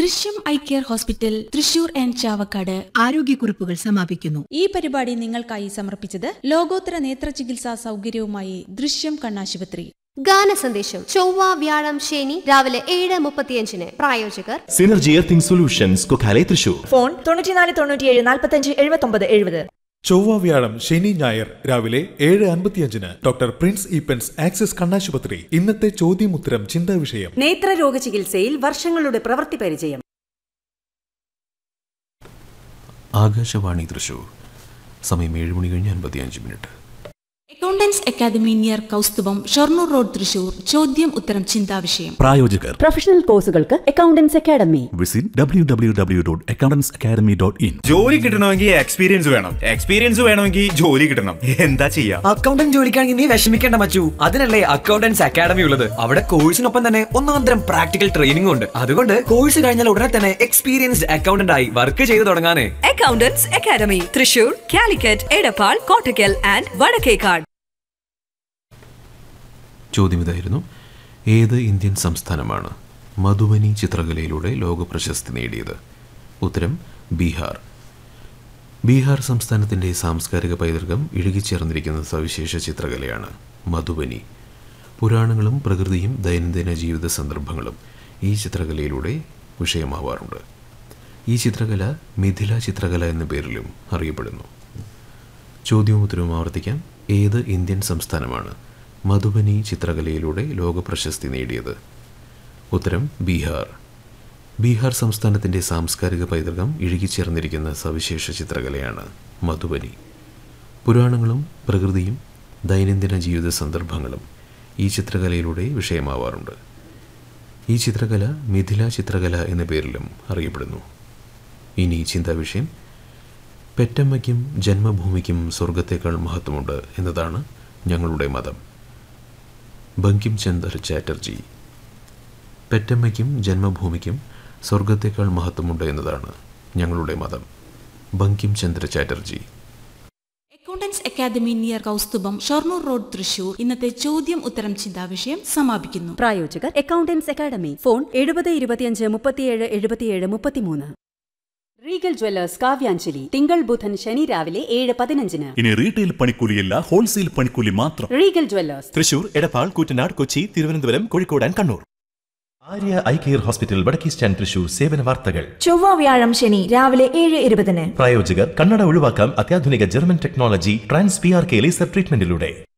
ദൃശ്യം eye care hospital Thrissur and Chavakkad ആരോഗ്യക്കുറിപ്പുകൾ സമാപിക്കുന്നു ഈ പരിപാടി നിങ്ങൾക്കായി സമർപ്പിച്ചത് ലോകോത്തര നേത്ര ചികിത്സാ സൗകര്യവുമായി ദൃശ്യം കണ്ണാശുപത്രി ഗാന സന്ദേശം ചൊവ്വ വ്യാഴം ശനി രാവിലെ ഏഴ് മുപ്പത്തിയഞ്ചിന് പ്രായോജകർ synergy earthing solutions Kokkale Thrissur phone തൊണ്ണൂറ്റിനാല് തൊണ്ണൂറ്റിയേഴ് നാൽപ്പത്തഞ്ച് എഴുപത്തൊമ്പത് എഴുപത് ചൊവ്വ വ്യാഴം ശനി ഞായർ രാവിലെ ഏഴ് അൻപത്തിയഞ്ചിന് ഡോക്ടർ പ്രിൻസ് ഈപ്പൻസ് ആക്സിസ് കണ്ണാശുപത്രി ഇന്നത്തെ ചോദ്യമുത്തരം ചിന്താ വിഷയം നേത്രരോഗ ചികിത്സയിൽ വർഷങ്ങളുടെ പ്രവൃത്തി പരിചയം ആകാശവാണി തൃശൂർ സമയം ഏഴ് മണി കഴിഞ്ഞ് അൻപത്തിയഞ്ച് minute accountants academy near Kausthubham Shoranur road Thrissur ചോദ്യം ഉത്തരം ചിന്താ വിഷയം പ്രായോജകർ പ്രൊഫഷണൽ കോഴ്സുകൾക്ക് accountants academy visit W W W dot accountants academy dot in ജോലി കിട്ടണമെങ്കിൽ എക്സ്പീരിയൻസ് വേണം എക്സ്പീരിയൻസ് വേണമെങ്കിൽ ജോലി കിട്ടണം എന്താ ചെയ്യാ അക്കൗണ്ടന്റ് ജോലിക്കാണെങ്കിൽ നീ വിഷമിക്കേണ്ട മച്ചു അതിനല്ലേ അക്കൗണ്ടൻസ് അക്കാദമി ഉള്ളത് അവിടെ കോഴ്സിനൊപ്പം തന്നെ ഒന്നാം തരം പ്രാക്ടിക്കൽ ട്രെയിനിംഗ് ഉണ്ട് അതുകൊണ്ട് കോഴ്സ് കഴിഞ്ഞാൽ ഉടനെ തന്നെ എക്സ്പീരിയൻസ്ഡ് അക്കൗണ്ടന്റ് ആയി വർക്ക് ചെയ്തു തുടങ്ങാനേ accountants academy Thrissur Calicut Edappal Kottakkal and Vadakkekad ചോദ്യം ഇതായിരുന്നു ഏത് ഇന്ത്യൻ സംസ്ഥാനമാണ് മധുബനി ചിത്രകലയിലൂടെ ലോക പ്രശസ്തി നേടിയത് ഉത്തരം ബീഹാർ ബീഹാർ സംസ്ഥാനത്തിൻ്റെ സാംസ്കാരിക പൈതൃകം ഇഴുകിച്ചേർന്നിരിക്കുന്ന സവിശേഷ ചിത്രകലയാണ് മധുബനി പുരാണങ്ങളും പ്രകൃതിയും ദൈനംദിന ജീവിത സന്ദർഭങ്ങളും ഈ ചിത്രകലയിലൂടെ വിഷയമാവാറുണ്ട് ഈ ചിത്രകല മിഥില ചിത്രകല എന്ന പേരിലും അറിയപ്പെടുന്നു ചോദ്യവും ഉത്തരവും ആവർത്തിക്കാം ഏത് ഇന്ത്യൻ സംസ്ഥാനമാണ് മധുബനി ചിത്രകലയിലൂടെ ലോക പ്രശസ്തി നേടിയത് ഉത്തരം ബീഹാർ ബീഹാർ സംസ്ഥാനത്തിൻ്റെ സാംസ്കാരിക പൈതൃകം ഇഴുകിച്ചേർന്നിരിക്കുന്ന സവിശേഷ ചിത്രകലയാണ് മധുബനി പുരാണങ്ങളും പ്രകൃതിയും ദൈനംദിന ജീവിത സന്ദർഭങ്ങളും ഈ ചിത്രകലയിലൂടെ വിഷയമാവാറുണ്ട് ഈ ചിത്രകല മിഥില ചിത്രകല എന്ന പേരിലും അറിയപ്പെടുന്നു ഇനി ചിന്താ വിഷയം പെറ്റമ്മയ്ക്കും ജന്മഭൂമിക്കും സ്വർഗത്തേക്കാൾ മഹത്വമുണ്ട് എന്നതാണ് ഞങ്ങളുടെ മതം ബങ്കിം ചന്ദ്ര ചാറ്റർജി പെറ്റമ്മയ്ക്കും ജന്മഭൂമിക്കും സ്വർഗത്തേക്കാൾ മഹത്വമുണ്ട് എന്നതാണ് ഞങ്ങളുടെ മതം Bankim Chandra Chatterjee accountants academy near Kausthubham Shoranur road Thrissur ഇന്നത്തെ ചോദ്യം ഉത്തരം ചിന്താ വിഷയം സമാപിക്കുന്നു പ്രായോജകർ അക്കൗണ്ടൻസ് അക്കാദമി ഫോൺ എഴുപത് ഇരുപത്തിയഞ്ച് മുപ്പത്തിയേഴ് എഴുപത്തിയേഴ് മുപ്പത്തിമൂന്ന് റീഗൽ ജ്വല്ലേഴ്സ് കാവ്യാഞ്ജലി തിങ്കൾ ബുധൻ ശനി രാവിലെ ഏഴ് പതിനഞ്ചിന് ഇനി റീറ്റെയിൽ പണിക്കൂലിയല്ല ഹോൾസെയിൽ പണിക്കൂലി മാത്രം regal jewellers Thrissur Edappal Koottanad Kochi Thiruvananthapuram Kozhikode and Kannur Arya eye care hospital Vadakke stand Thrissur സേവന വാർത്തകൾ ചൊവ്വ വ്യാഴം ശനി രാവിലെ ഏഴ് ഇരുപതിന് പ്രായോജകർ കണ്ണട ഒഴിവാക്കാം അത്യാധുനിക German technology trans P R K laser ട്രീറ്റ്മെന്റിലൂടെ